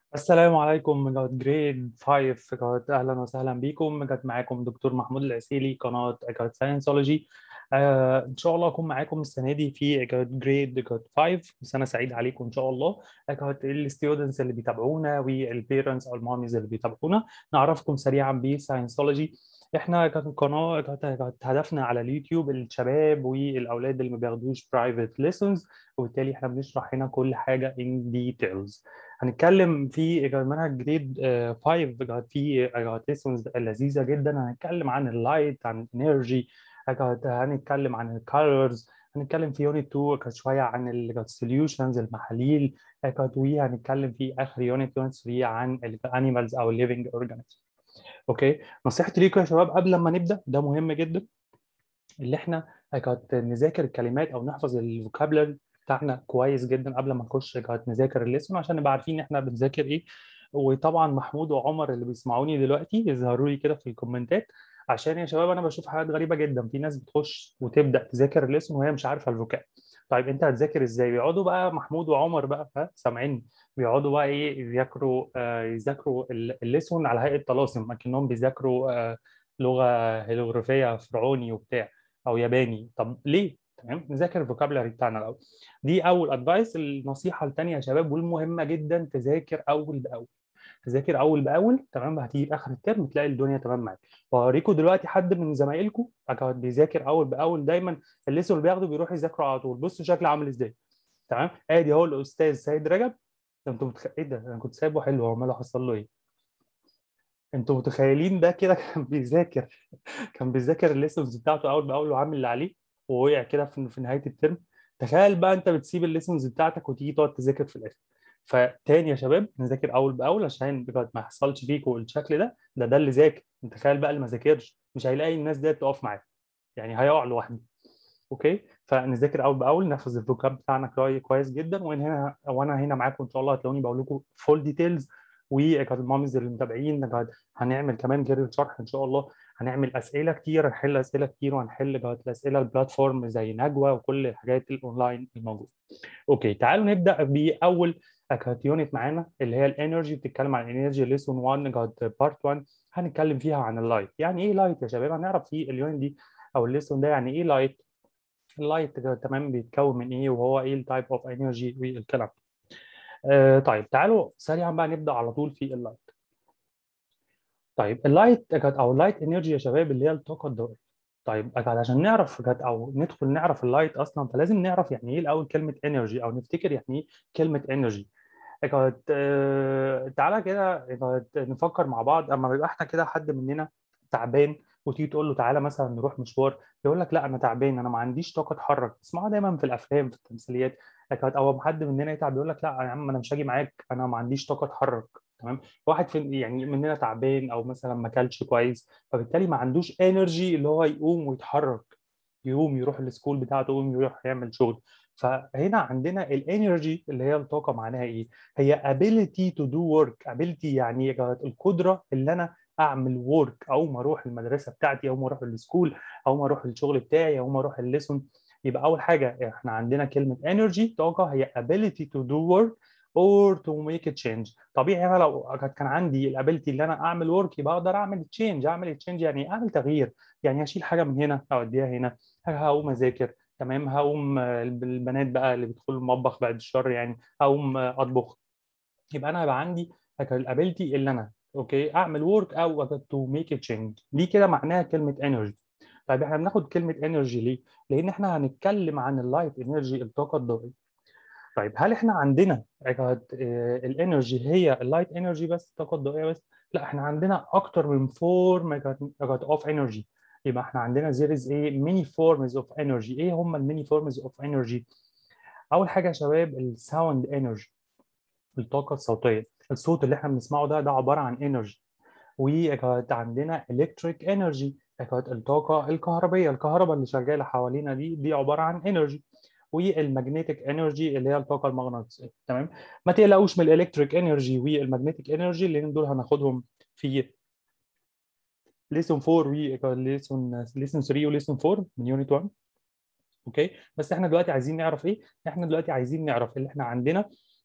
السلام عليكم جود جريد 5 جود اهلا وسهلا بكم جود معاكم دكتور محمود العسيلي قناه جود ساينسولوجي آه ان شاء الله اكون معاكم السنه دي في جود جريد جود 5 سنه سعيده عليكم ان شاء الله جود الستودنتس اللي بيتابعونا والبيرنتس او الماميز اللي بيتابعونا نعرفكم سريعا بساينسولوجي احنا كانت القناه كانت هدفنا على اليوتيوب الشباب والاولاد اللي ما بياخدوش برايفت ليسونز وبالتالي احنا بنشرح هنا كل حاجه ان ديتيلز هنتكلم في منهج جريد 5 في ليسونز لذيذه جدا هنتكلم عن اللايت عن الانرجي هنتكلم عن الكالرز هنتكلم في يونت 2 شويه عن السوليوشنز المحاليل وهنتكلم في اخر يونت يونت 3 عن الانيمالز او الليفنج اورجانيزم اوكي نصيحتي ليكم يا شباب قبل ما نبدا ده مهم جدا اللي احنا نذاكر الكلمات او نحفظ الفوكابلري بتاعنا كويس جدا قبل ما نخش نذاكر الليسون عشان نبقى عارفين احنا بنذاكر ايه وطبعا محمود وعمر اللي بيسمعوني دلوقتي يظهروا لي كده في الكومنتات عشان يا شباب انا بشوف حاجات غريبه جدا في ناس بتخش وتبدا تذاكر الليسون وهي مش عارفه الفوكاب طيب انت هتذاكر ازاي بيقعدوا بقى محمود وعمر بقى ها سامعيني بيقعدوا بقى ايه يذاكروا آه يذاكروا الليسون على هيئه طلاسم اكنهم بيذاكروا آه لغه هيروغليفيه فرعوني وبتاع او ياباني طب ليه تمام نذاكر الفوكابلري بتاعنا الاول دي اول ادفايس النصيحه الثانيه يا شباب والمهمه جدا تذاكر اول باول تذاكر اول باول تمام هتيجي في اخر الترم تلاقي الدنيا تمام معاك وهوريكم دلوقتي حد من زمايلكم بيذاكر اول باول دايما الليسون اللي بياخده بيروح يذاكره على طول بصوا شكله عامل ازاي تمام ادي اهو الاستاذ سيد رجب انتوا متخ... ايه ده انا كنت سايبه حلو هو ماله حصل له ايه انتوا متخيلين ده كده كان بيذاكر كان بيذاكر الليسونز بتاعته اول باول وعامل اللي عليه ووقع كده في, في نهايه الترم تخيل بقى انت بتسيب الليسونز بتاعتك وتيجي تقعد تذاكر في الاخر فتاني يا شباب نذاكر اول باول عشان بجد ما يحصلش فيكم الشكل ده ده ده اللي ذاكر تخيل بقى اللي ما ذاكرش مش هيلاقي الناس دي تقف معاه يعني هيقع لوحده اوكي فنذاكر اول باول نحفظ الفوكاب بتاعنا كويس جدا وانا هنا وانا هنا معاكم ان شاء الله هتلاقوني بقول لكم فول ديتيلز والماميز اللي متابعين هنعمل كمان غير الشرح ان شاء الله هنعمل اسئله كتير هنحل اسئله كتير وهنحل الاسئله البلاتفورم زي نجوى وكل الحاجات الاونلاين الموجوده. اوكي تعالوا نبدا باول يونت معانا اللي هي الانرجي بتتكلم عن الانرجي ليسون 1 جاد بارت 1 هنتكلم فيها عن اللايت يعني ايه لايت يا شباب هنعرف في اليونت دي او الليسون ده يعني ايه لايت اللايت تمام بيتكون من ايه وهو ايه التايب اوف انرجي والكلام آه طيب تعالوا سريعا بقى نبدا على طول في اللايت طيب اللايت او اللايت انرجي يا شباب اللي هي الطاقه الضوئيه طيب عشان نعرف او ندخل نعرف اللايت اصلا فلازم نعرف يعني ايه الاول كلمه انرجي او نفتكر يعني ايه كلمه انرجي تعالى كده نفكر مع بعض اما بيبقى احنا كده حد مننا تعبان وتيجي تقول له تعالى مثلا نروح مشوار يقول لك لا انا تعبان انا ما عنديش طاقه اتحرك تسمعها دايما في الافلام في التمثيليات او حد مننا يتعب يقول لك لا يا عم انا مش هاجي معاك انا ما عنديش طاقه اتحرك تمام واحد في يعني مننا تعبان او مثلا ما اكلش كويس فبالتالي ما عندوش انرجي اللي هو يقوم ويتحرك يقوم يروح السكول بتاعته يقوم يروح يعمل شغل فهنا عندنا الانرجي اللي هي الطاقه معناها ايه هي ability to do work ability يعني القدره اللي انا اعمل ورك او ما اروح المدرسه بتاعتي او ما اروح السكول او ما اروح الشغل بتاعي او ما اروح الليسون يبقى اول حاجه احنا عندنا كلمه energy طاقه هي ability to do work or to make a change طبيعي انا لو كان عندي الابيلتي اللي انا اعمل ورك يبقى اقدر اعمل تشينج اعمل تشينج يعني اعمل تغيير يعني اشيل حاجه من هنا اوديها هنا هقوم اذاكر تمام هقوم البنات بقى اللي بيدخلوا المطبخ بعد الشر يعني هقوم اطبخ يبقى انا هيبقى عندي الابيلتي اللي انا اوكي اعمل ورك او تو ميك تشينج دي كده معناها كلمه انرجي طيب احنا بناخد كلمه انرجي ليه؟ لان احنا هنتكلم عن اللايت انرجي الطاقه الضوئيه طيب هل احنا عندنا الانرجي هي اللايت انرجي بس الطاقه الضوئيه بس؟ لا احنا عندنا اكتر من 4 ميجا اوف انرجي يبقى احنا عندنا there is a many forms of energy ايه هم الميني forms of energy؟ اول حاجه يا شباب الساوند انرجي الطاقه الصوتيه الصوت اللي احنا بنسمعه ده ده عباره عن انرجي وعندنا الكتريك انرجي الطاقه الكهربيه الكهرباء اللي شغاله حوالينا دي دي عباره عن انرجي والمagnetic انرجي اللي هي الطاقه المغناطيسيه تمام ما تقلقوش من الالكتريك انرجي والمagnetic انرجي لان دول هناخدهم في ليسون 4 وليسون ليسون 3 وليسون 4 من يونت 1 اوكي بس احنا دلوقتي عايزين نعرف ايه احنا دلوقتي عايزين نعرف اللي احنا عندنا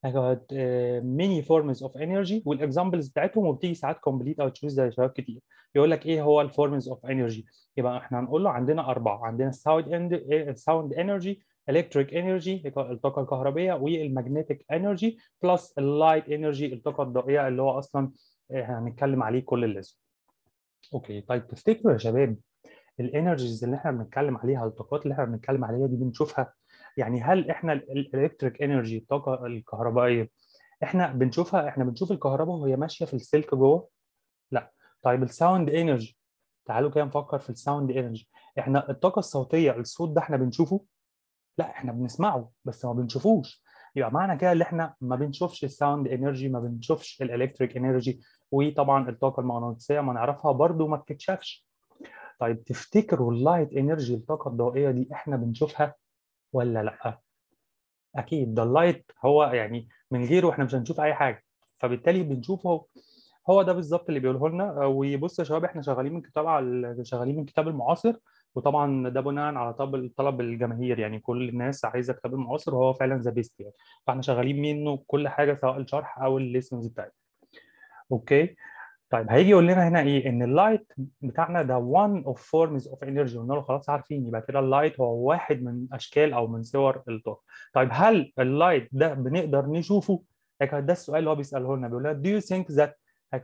got uh, many forms of energy والاكزامبلز بتاعتهم وبتيجي ساعات كومبليت او تشوز زي شباب كتير يقول لك ايه هو الفورمز اوف انرجي يبقى احنا هنقول له عندنا اربعه عندنا الساوند ساوند انرجي الكتريك انرجي الطاقه الكهربائيه والمagnetic انرجي بلس اللايت انرجي الطاقه الضوئيه اللي هو اصلا هنتكلم عليه كل الليسون اوكي طيب تفتكروا يا شباب الانرجيز اللي احنا بنتكلم عليها الطاقات اللي احنا بنتكلم عليها دي بنشوفها يعني هل احنا الالكتريك انرجي الطاقه الكهربائيه احنا بنشوفها احنا بنشوف الكهرباء وهي ماشيه في السلك جوه لا طيب الساوند انرجي تعالوا كده نفكر في الساوند انرجي احنا الطاقه الصوتيه الصوت ده احنا بنشوفه لا احنا بنسمعه بس ما بنشوفوش يبقى معنى كده ان احنا ما بنشوفش الساوند انرجي ما بنشوفش الالكتريك انرجي وطبعا الطاقه المغناطيسيه ما نعرفها برضو ما بتتشافش طيب تفتكروا اللايت انرجي الطاقه الضوئيه دي احنا بنشوفها ولا لا اكيد ده اللايت هو يعني من غيره احنا مش هنشوف اي حاجه فبالتالي بنشوفه هو ده بالظبط اللي بيقوله لنا وبص يا شباب احنا شغالين من كتاب على شغالين من كتاب المعاصر وطبعا ده بناء على طلب طلب الجماهير يعني كل الناس عايزه كتاب المعاصر وهو فعلا ذا بيست يعني فاحنا شغالين منه كل حاجه سواء الشرح او الليسنز بتاعتنا اوكي طيب هيجي يقول لنا هنا ايه ان اللايت بتاعنا ده one of forms of energy قلنا له خلاص عارفين يبقى كده اللايت هو واحد من اشكال او من صور الطاقه طيب هل اللايت ده بنقدر نشوفه ده السؤال اللي هو بيساله لنا بيقول لنا do you think that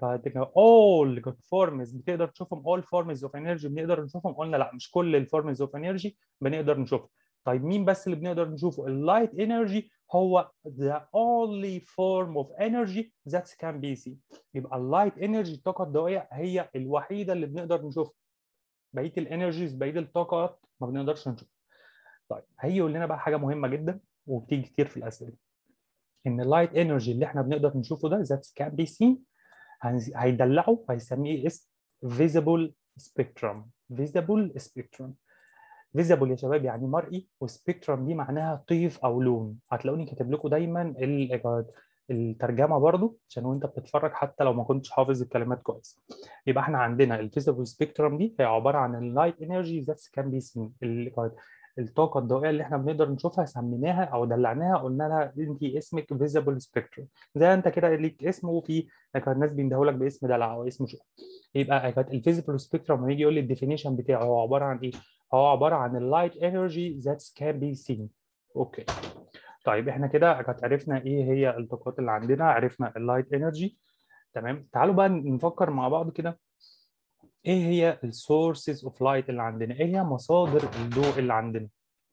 all good forms بتقدر تشوفهم all forms of energy بنقدر نشوفهم قلنا لا مش كل الفورمز اوف انرجي بنقدر نشوفها طيب مين بس اللي بنقدر نشوفه اللايت انرجي هو the only form of energy that can be seen يبقى اللايت انرجي الطاقه الضوئيه هي الوحيده اللي بنقدر نشوفها بقيه الانرجيز بقيه الطاقات ما بنقدرش نشوفها طيب هيجي يقول لنا بقى حاجه مهمه جدا وبتيجي كتير في الاسئله ان اللايت انرجي اللي احنا بنقدر نشوفه ده that can be seen هيدلعه هيسميه اسم visible spectrum visible spectrum visible يا شباب يعني مرئي وسبيكترم دي معناها طيف او لون هتلاقوني كاتب لكم دايما الترجمه برضو عشان وانت بتتفرج حتى لو ما كنتش حافظ الكلمات كويس يبقى احنا عندنا الفيزيبل سبيكترم دي هي عباره عن اللايت انرجي ذات كان بي سين الطاقه الضوئيه اللي احنا بنقدر نشوفها سميناها او دلعناها قلنا لها انت اسمك فيزيبل سبيكترم زي انت كده ليك اسم وفي الناس بيندهوا لك باسم دلع او اسم شغل يبقى الفيزيبل سبيكترم لما يجي يقول لي الديفينيشن بتاعه هو عباره عن ايه؟ هو عباره عن اللايت انرجي ذات كان بي سين اوكي طيب احنا كده عرفنا ايه هي الطاقات اللي عندنا عرفنا اللايت انرجي تمام تعالوا بقى نفكر مع بعض كده ايه هي السورسز اوف لايت اللي عندنا ايه هي مصادر الضوء اللي عندنا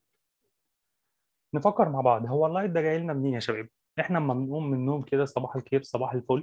نفكر مع بعض هو اللايت ده جاي لنا منين يا شباب احنا لما بنقوم من النوم كده صباح الخير صباح الفل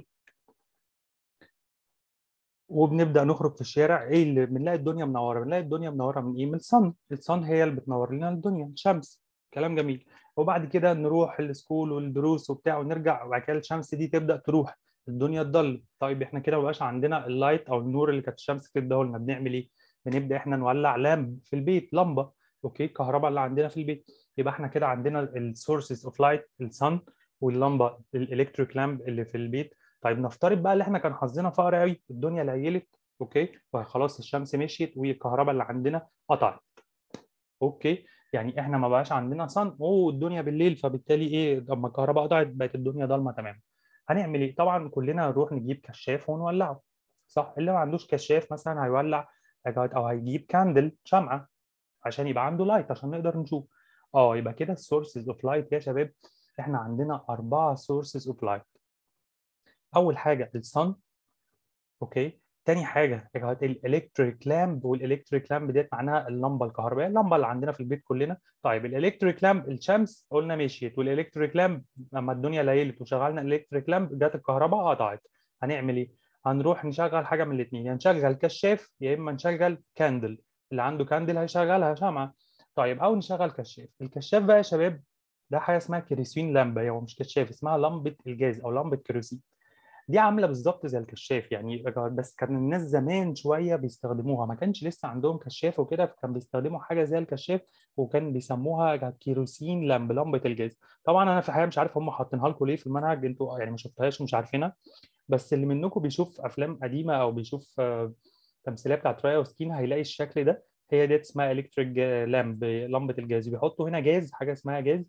وبنبدا نخرج في الشارع ايه اللي بنلاقي الدنيا منوره بنلاقي الدنيا منوره من ايه من الصن الصن هي اللي بتنور لنا الدنيا الشمس كلام جميل وبعد كده نروح السكول والدروس وبتاع ونرجع وبعد كده الشمس دي تبدا تروح الدنيا تضل طيب احنا كده ما بقاش عندنا اللايت او النور اللي كانت الشمس بتديه لنا بنعمل ايه بنبدا احنا نولع لامب في البيت لمبه اوكي الكهرباء اللي عندنا في البيت يبقى احنا كده عندنا السورسز اوف لايت الصن واللمبه الالكتريك لامب اللي في البيت طيب نفترض بقى اللي احنا كان حظنا فقر قوي الدنيا ليلت اوكي وخلاص الشمس مشيت والكهرباء اللي عندنا قطعت اوكي يعني احنا ما بقاش عندنا صن اوه الدنيا بالليل فبالتالي ايه لما الكهرباء قطعت بقت الدنيا ضلمه تماما هنعمل ايه طبعا كلنا نروح نجيب كشاف ونولعه صح اللي ما عندوش كشاف مثلا هيولع او هيجيب كاندل شمعه عشان يبقى عنده لايت عشان نقدر نشوف اه يبقى كده السورسز اوف لايت يا شباب احنا عندنا اربعه سورسز اوف لايت اول حاجه الصن اوكي تاني حاجه الالكتريك لامب والالكتريك لامب ديت معناها اللمبه الكهربائيه اللمبه اللي عندنا في البيت كلنا طيب الالكتريك لامب الشمس قلنا مشيت والالكتريك لامب لما الدنيا ليلت وشغلنا الالكتريك لامب جت الكهرباء قطعت هنعمل ايه هنروح نشغل حاجه من الاثنين يا نشغل كشاف يا اما نشغل كاندل اللي عنده كاندل هيشغلها شمعه طيب او نشغل كشاف الكشاف بقى يا شباب ده حاجه اسمها كيروسين لمبه هو مش كشاف اسمها لمبه الجاز او لمبه كيروسين دي عامله بالظبط زي الكشاف يعني بس كان الناس زمان شويه بيستخدموها ما كانش لسه عندهم كشاف وكده فكان بيستخدموا حاجه زي الكشاف وكان بيسموها كيروسين لمب لمبه الجاز طبعا انا في الحقيقه مش عارف هم حاطينها لكم ليه في المنهج انتوا يعني ما شفتهاش مش عارفينها بس اللي منكم بيشوف افلام قديمه او بيشوف تمثيليه بتاعت رايا وسكين هيلاقي الشكل ده هي ديت اسمها الكتريك لامب لمبه الجاز بيحطوا هنا جاز حاجه اسمها جاز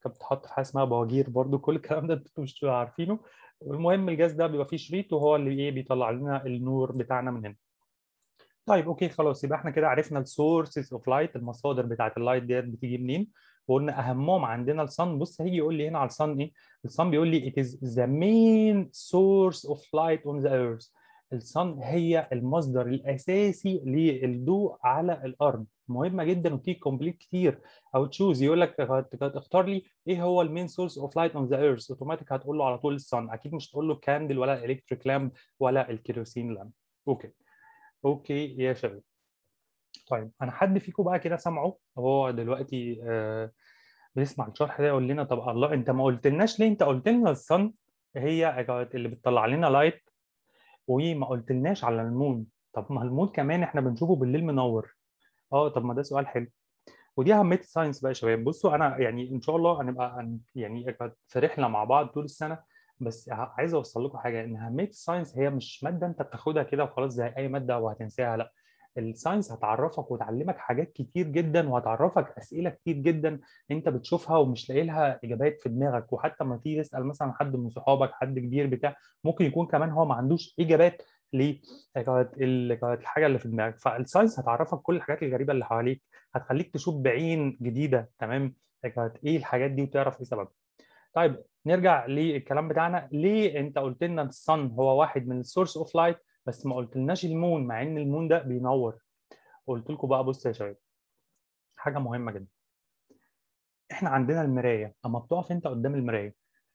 كانت بتتحط في حاجه اسمها بواجير برضو كل الكلام ده انتوا مش عارفينه المهم الجهاز ده بيبقى فيه شريط وهو اللي ايه بيطلع لنا النور بتاعنا من هنا طيب اوكي خلاص يبقى احنا كده عرفنا السورسز اوف لايت المصادر بتاعت اللايت ديت بتيجي منين وقلنا اهمهم عندنا الصن بص هيجي يقول لي هنا على الصن ايه الصن بيقول لي it is the main source of light on the earth الصن هي المصدر الاساسي للضوء على الارض مهمه جدا وبتيجي كومبليت كتير او تشوز يقول لك اختار لي ايه هو المين سورس اوف لايت اون ذا ايرث اوتوماتيك هتقول له على طول الصن اكيد مش تقول له كاندل ولا الكتريك لامب ولا الكيروسين لامب اوكي اوكي يا شباب طيب انا حد فيكم بقى كده سامعه هو دلوقتي آه بيسمع الشرح ده يقول لنا طب الله انت ما قلتلناش ليه انت قلت لنا الصن هي اللي بتطلع لنا لايت وما قلتلناش على المون طب ما المون كمان احنا بنشوفه بالليل منور اه طب ما ده سؤال حلو ودي اهميه الساينس بقى يا شباب بصوا انا يعني ان شاء الله هنبقى يعني في رحله مع بعض طول السنه بس عايز اوصل لكم حاجه ان اهميه الساينس هي مش ماده انت بتاخدها كده وخلاص زي اي ماده وهتنساها لا الساينس هتعرفك وتعلمك حاجات كتير جدا وهتعرفك اسئله كتير جدا انت بتشوفها ومش لاقي لها اجابات في دماغك وحتى لما تيجي تسال مثلا حد من صحابك حد كبير بتاع ممكن يكون كمان هو ما عندوش اجابات للحاجه اللي في دماغك فالساينس هتعرفك كل الحاجات الغريبه اللي حواليك هتخليك تشوف بعين جديده تمام ايه الحاجات دي وتعرف ايه سببها طيب نرجع للكلام بتاعنا ليه انت قلت لنا الصن هو واحد من السورس اوف لايت بس ما قلتلناش المون مع ان المون ده بينور قلت لكم بقى بص يا شباب حاجه مهمه جدا احنا عندنا المرايه اما بتقف انت قدام المرايه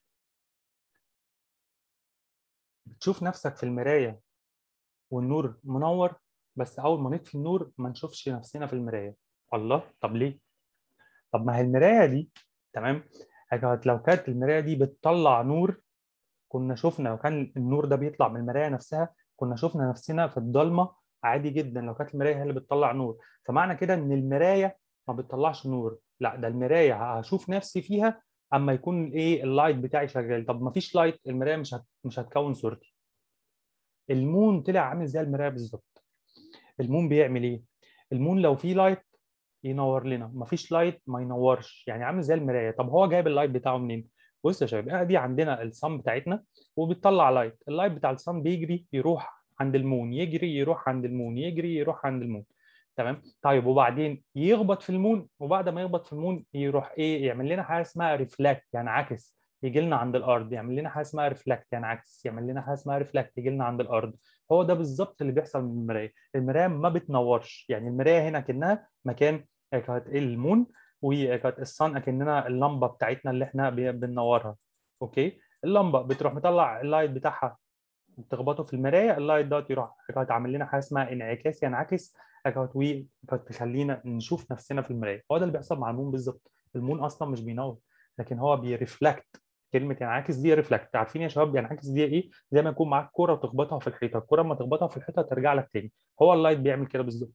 بتشوف نفسك في المرايه والنور منور بس اول ما نطفي النور ما نشوفش نفسنا في المرايه الله طب ليه طب ما هي المرايه دي تمام لو كانت المرايه دي بتطلع نور كنا شفنا لو كان النور ده بيطلع من المرايه نفسها كنا شفنا نفسنا في الضلمه عادي جدا لو كانت المرايه هي اللي بتطلع نور فمعنى كده ان المرايه ما بتطلعش نور لا ده المرايه هشوف نفسي فيها اما يكون ايه اللايت بتاعي شغال طب ما فيش لايت المرايه مش هت... مش هتكون صورتي المون طلع عامل زي المرايه بالظبط المون بيعمل ايه المون لو فيه لايت ينور لنا مفيش لايت ما ينورش يعني عامل زي المرايه طب هو جايب اللايت بتاعه منين بص يا شباب دي عندنا الصن بتاعتنا وبتطلع لايت اللايت بتاع الصن بيجري يروح عند المون يجري يروح عند المون يجري يروح عند المون تمام طيب وبعدين يخبط في المون وبعد ما يخبط في المون يروح ايه يعمل لنا حاجه اسمها ريفلكت يعني عكس يجي لنا عند الارض يعمل لنا حاجه اسمها ريفلكت يعني عكس يعمل لنا حاجه اسمها ريفلكت يجي لنا عند الارض هو ده بالظبط اللي بيحصل من المرايه المرايه ما بتنورش يعني المرايه هنا كانها مكان كانت المون وكانت الصن اكننا اللمبه بتاعتنا اللي احنا بننورها اوكي اللمبه بتروح مطلع اللايت بتاعها تخبطه في المرايه اللايت دوت يروح كانت عامل لنا حاجه اسمها انعكاس ينعكس كانت تخلينا نشوف نفسنا في المرايه هو ده اللي بيحصل مع المون بالظبط المون اصلا مش بينور لكن هو بيرفلكت كلمه ينعكس دي ريفلكت عارفين يا شباب ينعكس دي ايه زي ما يكون معاك كوره وتخبطها في الحيطه الكوره لما تخبطها في الحيطه ترجع لك تاني هو اللايت بيعمل كده بالظبط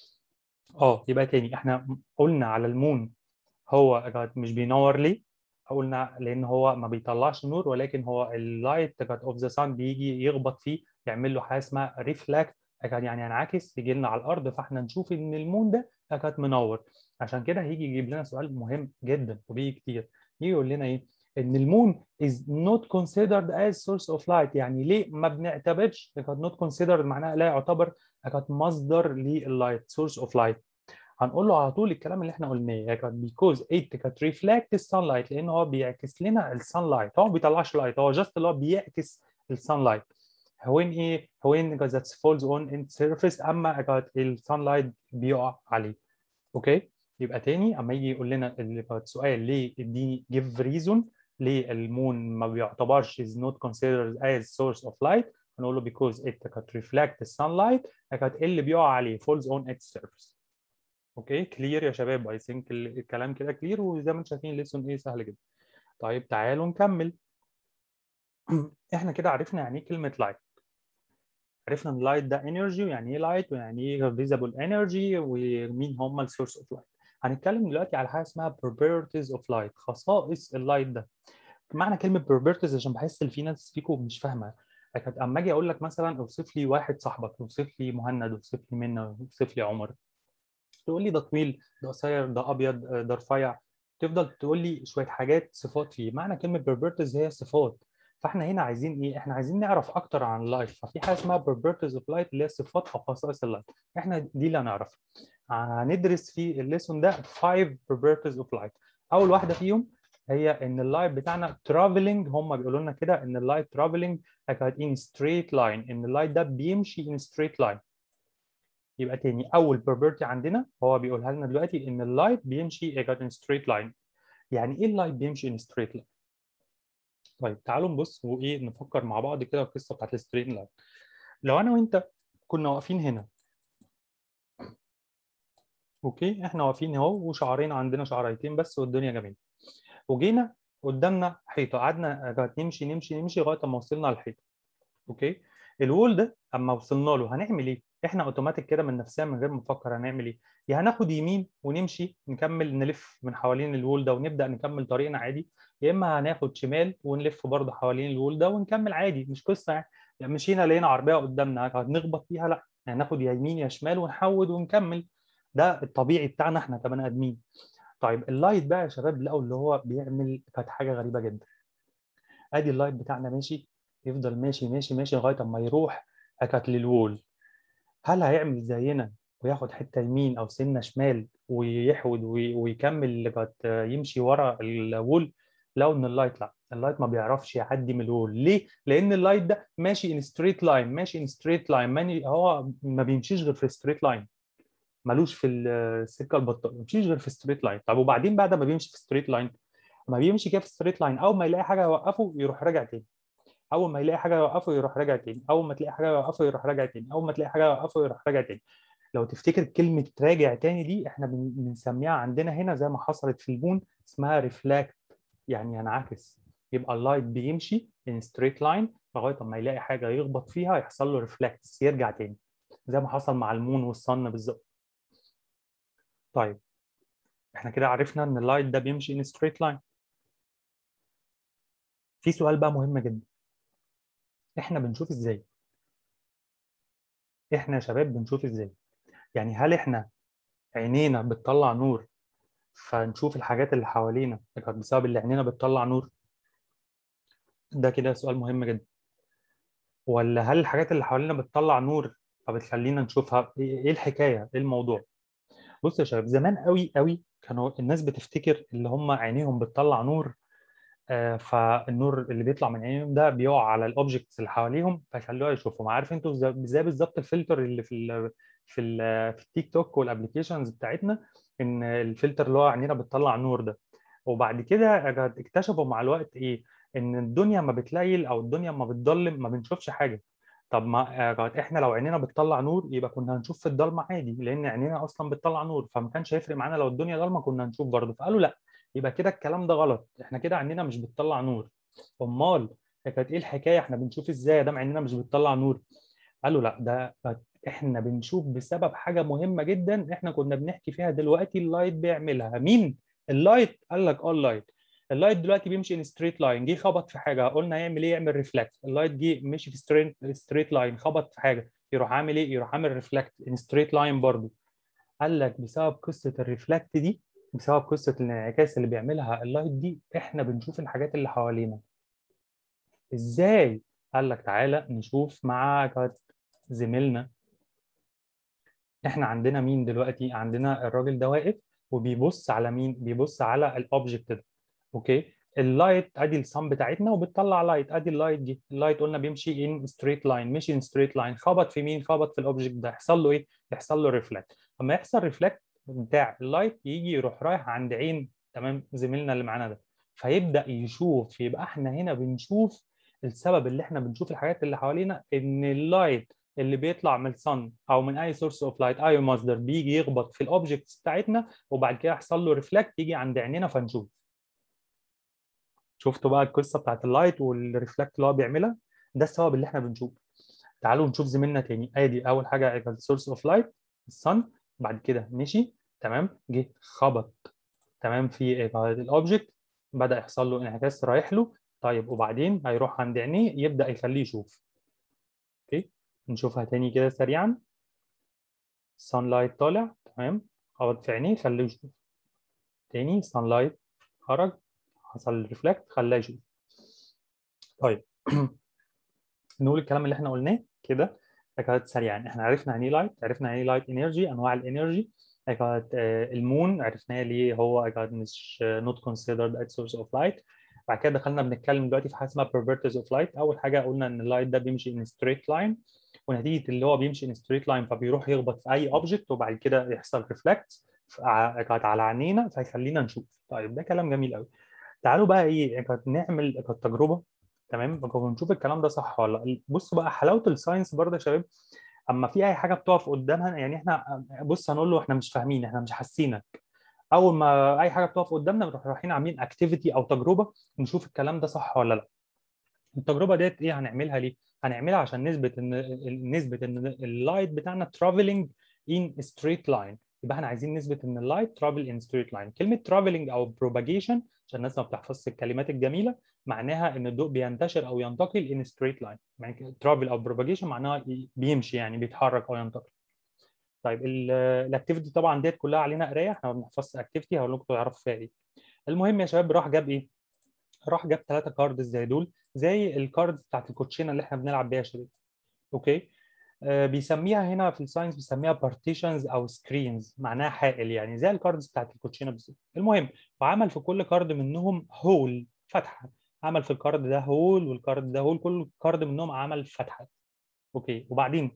اه يبقى تاني احنا قلنا على المون هو مش بينور ليه قلنا لان هو ما بيطلعش نور ولكن هو اللايت اوف ذا سان بيجي يخبط فيه يعمل له حاجه اسمها ريفلكت يعني ينعكس يجي لنا على الارض فاحنا نشوف ان المون ده كانت منور عشان كده هيجي يجيب لنا سؤال مهم جدا وبيجي كتير يجي يقول لنا ايه ان المون is not considered as source of light يعني ليه ما بنعتبرش كانت not considered معناها لا يعتبر كانت مصدر لللايت source of light هنقول له على طول الكلام اللي احنا قلناه كانت because it كانت reflect the sunlight لان هو بيعكس لنا السان لايت هو ما بيطلعش لايت هو جاست اللي هو بيعكس السان لايت when ايه when that falls on its surface اما كانت السان لايت بيقع عليه اوكي يبقى تاني اما يجي يقول لنا السؤال ليه اديني give reason ليه المون ما بيعتبرش is not considered as source of light هنقول له because it كانت reflect the sunlight كانت اللي بيقع عليه falls on its surface اوكي كلير يا شباب اي ثينك الكلام كده كلير وزي ما انتم شايفين الليسون ايه سهل جدا طيب تعالوا نكمل احنا كده عرفنا يعني ايه كلمه لايت عرفنا ان لايت ده انرجي ويعني ايه لايت ويعني ايه فيزبل انرجي ومين هم السورس اوف لايت هنتكلم دلوقتي على حاجه اسمها properties of light خصائص اللايت ده معنى كلمه properties عشان بحس ان في ناس فيكم مش فاهمه اما اجي اقول لك مثلا اوصف لي واحد صاحبك اوصف لي مهند اوصف لي منى اوصف لي عمر تقول لي ده طويل ده قصير ده ابيض ده رفيع تفضل تقول لي شويه حاجات صفات فيه معنى كلمه بروبرتيز هي صفات فاحنا هنا عايزين ايه احنا عايزين نعرف اكتر عن اللايت ففي حاجه اسمها بروبرتيز اوف لايت اللي هي صفات او خصائص اللايت احنا دي اللي هنعرفها هندرس في الليسون ده 5 بروبرتيز اوف لايت اول واحده فيهم هي ان اللايت بتاعنا ترافلنج هم بيقولوا لنا كده ان اللايت ترافلنج ان ستريت لاين ان اللايت ده بيمشي ان ستريت لاين يبقى تاني اول بروبرتي عندنا هو بيقولها لنا دلوقتي ان اللايت بيمشي ان ستريت لاين يعني ايه اللايت بيمشي ان ستريت لاين طيب تعالوا نبص وايه نفكر مع بعض كده القصه بتاعت الستريت لاين لو انا وانت كنا واقفين هنا اوكي احنا واقفين اهو وشعرين عندنا شعريتين بس والدنيا جميله وجينا قدامنا حيطه قعدنا نمشي نمشي نمشي لغايه ما وصلنا للحيطه اوكي الوول ده اما وصلنا له هنعمل ايه احنا اوتوماتيك كده من نفسنا من غير ما نفكر هنعمل ايه يا هناخد يمين ونمشي نكمل نلف من حوالين الوول ده ونبدا نكمل طريقنا عادي يا اما هناخد شمال ونلف برضه حوالين الوول ده ونكمل عادي مش قصه يعني, يعني مشينا لقينا عربيه قدامنا هنخبط فيها لا يعني ناخد يا يمين يا شمال ونحود ونكمل ده الطبيعي بتاعنا احنا كبني ادمين طيب اللايت بقى يا شباب لقوا اللي هو بيعمل كانت حاجه غريبه جدا ادي اللايت بتاعنا ماشي يفضل ماشي ماشي ماشي لغايه اما يروح كانت للوول هل هيعمل زينا وياخد حته يمين او سنه شمال ويحود ويكمل لغايه يمشي ورا الوول لو ان اللايت لا اللايت ما بيعرفش يعدي من الوول ليه لان اللايت ده ماشي ان ستريت لاين ماشي ان ستريت لاين هو ما بيمشيش غير في ستريت لاين ملوش في السكه البطاء ما بيمشيش غير في ستريت لاين طب وبعدين بعد ما بيمشي في ستريت لاين ما بيمشي كده في ستريت لاين اول ما يلاقي حاجه يوقفه يروح راجع تاني اول ما يلاقي حاجه يوقفه يروح راجع تاني اول ما تلاقي حاجه يوقفه يروح راجع تاني اول ما تلاقي حاجه يوقفه يروح راجع تاني لو تفتكر كلمه راجع تاني دي احنا بنسميها عندنا هنا زي ما حصلت في البون اسمها ريفلاكت يعني ينعكس يبقى اللايت بيمشي ان ستريت لاين لغايه ما يلاقي حاجه يخبط فيها يحصل له ريفلكس يرجع تاني زي ما حصل مع المون والصن بالظبط طيب احنا كده عرفنا ان اللايت ده بيمشي ان ستريت لاين في سؤال بقى مهم جدا احنا بنشوف ازاي احنا يا شباب بنشوف ازاي يعني هل احنا عينينا بتطلع نور فنشوف الحاجات اللي حوالينا كانت بسبب اللي عينينا بتطلع نور ده كده سؤال مهم جدا ولا هل الحاجات اللي حوالينا بتطلع نور فبتخلينا نشوفها ايه الحكايه ايه الموضوع بص يا شباب زمان قوي قوي كانوا الناس بتفتكر اللي هم عينيهم بتطلع نور آه فالنور اللي بيطلع من عينيهم ده بيقع على الاوبجكتس اللي حواليهم فيخلوها يشوفهم عارف انتوا ازاي بالظبط الفلتر اللي في ال في ال في التيك توك والابلكيشنز بتاعتنا ان الفلتر اللي هو عينينا بتطلع نور ده وبعد كده اكتشفوا مع الوقت ايه ان الدنيا ما بتليل او الدنيا ما بتضلم ما بنشوفش حاجه طب ما احنا لو عينينا بتطلع نور يبقى كنا هنشوف في الضلمه عادي لان عينينا اصلا بتطلع نور فما كانش هيفرق معانا لو الدنيا ضلمه كنا هنشوف برضه فقالوا لا يبقى كده الكلام ده غلط احنا كده عينينا مش بتطلع نور امال كانت ايه الحكايه احنا بنشوف ازاي ده عينينا مش بتطلع نور قالوا لا ده احنا بنشوف بسبب حاجه مهمه جدا احنا كنا بنحكي فيها دلوقتي اللايت بيعملها مين اللايت قال لك اه اللايت اللايت دلوقتي بيمشي ان ستريت لاين جه خبط في حاجه قلنا يعمل ايه يعمل ريفلكت اللايت جه مشي في ستريت ستريت لاين خبط في حاجه يروح عامل ايه يروح عامل ريفلكت ان ستريت لاين برضه قال لك بسبب قصه الريفلكت دي بسبب قصه الانعكاس اللي بيعملها اللايت دي احنا بنشوف الحاجات اللي حوالينا ازاي قال لك تعالى نشوف مع زميلنا احنا عندنا مين دلوقتي عندنا الراجل ده واقف وبيبص على مين بيبص على الاوبجكت ده اوكي اللايت ادي الصم بتاعتنا وبتطلع لايت ادي اللايت دي اللايت قلنا بيمشي ان ستريت لاين مشي ان ستريت لاين خبط في مين خبط في الاوبجكت ده يحصل له ايه يحصل له ريفلكت اما يحصل ريفلكت بتاع اللايت يجي يروح رايح عند عين تمام زميلنا اللي معانا ده فيبدا يشوف يبقى احنا هنا بنشوف السبب اللي احنا بنشوف الحاجات اللي حوالينا ان اللايت اللي بيطلع من الصن او من اي سورس اوف لايت اي مصدر بيجي يخبط في الاوبجكتس بتاعتنا وبعد كده يحصل له ريفلكت يجي عند عينينا فنشوف شفتوا بقى القصه بتاعت اللايت والريفلكت اللي هو بيعملها ده السبب اللي احنا بنشوفه تعالوا نشوف زميلنا تاني ادي اول حاجه السورس اوف لايت الصن بعد كده مشي تمام جه خبط تمام في الاوبجكت بدا يحصل له انعكاس رايح له طيب وبعدين هيروح عند عينيه يبدا يخليه يشوف اوكي نشوفها تاني كده سريعا السان لايت طالع تمام خبط في عينيه خليه يشوف تاني سان لايت خرج حصل ريفلكت خلاه يشوف طيب نقول الكلام اللي احنا قلناه كده كانت سريعا احنا عرفنا يعني ايه لايت عرفنا يعني ايه لايت انرجي انواع الانرجي كانت المون عرفناه ليه هو كانت مش not considered as source of light بعد كده دخلنا بنتكلم دلوقتي في حاجه اسمها properties of light اول حاجه قلنا ان اللايت ده بيمشي in straight line ونتيجه اللي هو بيمشي in straight line فبيروح يخبط في اي اوبجكت وبعد كده يحصل ريفلكت كانت على عينينا فيخلينا نشوف طيب ده كلام جميل قوي تعالوا بقى ايه كانت نعمل كانت تجربه تمام ونشوف الكلام ده صح ولا لا بصوا بقى حلاوه الساينس برضه يا شباب اما في اي حاجه بتقف قدامها يعني احنا بص هنقول له احنا مش فاهمين احنا مش حاسينك اول ما اي حاجه بتقف قدامنا بنروح رايحين عاملين اكتيفيتي او تجربه نشوف الكلام ده صح ولا لا التجربه ديت ايه هنعملها ليه هنعملها عشان نثبت ان نثبت ان اللايت بتاعنا ترافلنج ان ستريت لاين يبقى احنا عايزين نثبت ان اللايت ترافل ان ستريت لاين كلمه ترافلنج او بروباجيشن عشان الناس ما بتحفظش الكلمات الجميله معناها ان الضوء بينتشر او ينتقل ان ستريت لاين يعني ترافل او بروباجيشن معناها بيمشي يعني بيتحرك او ينتقل طيب الاكتيفيتي طبعا ديت كلها علينا قرايه احنا ما بنحفظش اكتيفيتي هقول لكم تعرفوا فيها ايه المهم يا شباب راح جاب ايه راح جاب ثلاثه كاردز زي دول زي الكاردز بتاعت الكوتشينه اللي احنا بنلعب بيها يا شباب اوكي آه بيسميها هنا في الساينس بيسميها بارتيشنز او سكرينز معناها حائل يعني زي الكاردز بتاعت الكوتشينه بالظبط المهم وعمل في كل كارد منهم هول فتحه عمل في الكارد ده هول والكارد ده هول كل كارد منهم عمل فتحه اوكي وبعدين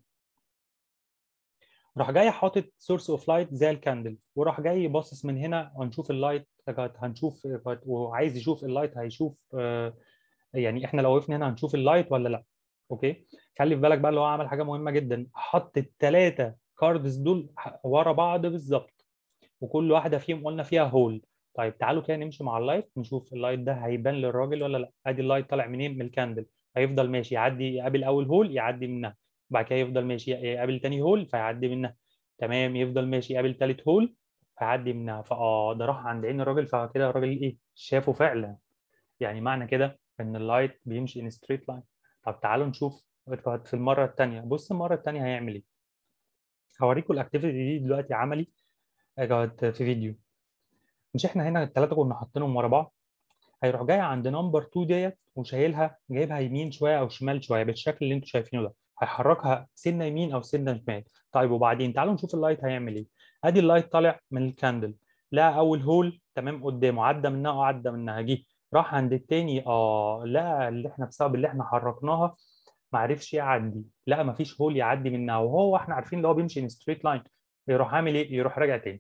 راح جاي حاطط سورس اوف لايت زي الكاندل وراح جاي باصص من هنا هنشوف اللايت هنشوف وعايز يشوف اللايت هيشوف يعني احنا لو وقفنا هنا هنشوف اللايت ولا لا اوكي خلي في بالك بقى اللي هو عمل حاجه مهمه جدا حط الثلاثه كاردز دول ورا بعض بالظبط وكل واحده فيهم قلنا فيها هول طيب تعالوا كده نمشي مع اللايت نشوف اللايت ده هيبان للراجل ولا لا ادي اللايت طالع منين من الكاندل هيفضل ماشي يعدي يقابل اول هول يعدي منها بعد كده يفضل ماشي يقابل تاني هول فيعدي منها تمام يفضل ماشي يقابل تالت هول فيعدي منها فاه ده راح عند عين الراجل فكده الراجل ايه شافه فعلا يعني معنى كده ان اللايت بيمشي ان ستريت لاين طب تعالوا نشوف في المره الثانيه بص المره الثانيه هيعمل ايه هوريكم الاكتيفيتي دي دلوقتي عملي في فيديو مش احنا هنا الثلاثه كنا حاطينهم ورا بعض هيروح جاي عند نمبر 2 ديت وشايلها جايبها يمين شويه او شمال شويه بالشكل اللي انتم شايفينه ده هيحركها سنه يمين او سنه شمال طيب وبعدين تعالوا نشوف اللايت هيعمل ايه ادي اللايت طالع من الكاندل لقى اول هول تمام قدامه عدى منها اه عدى منها جه راح عند التاني اه لقى اللي احنا بسبب اللي احنا حركناها ما عرفش يعدي لا ما فيش هول يعدي منها وهو احنا عارفين اللي هو بيمشي ان ستريت لاين يروح عامل ايه يروح راجع تاني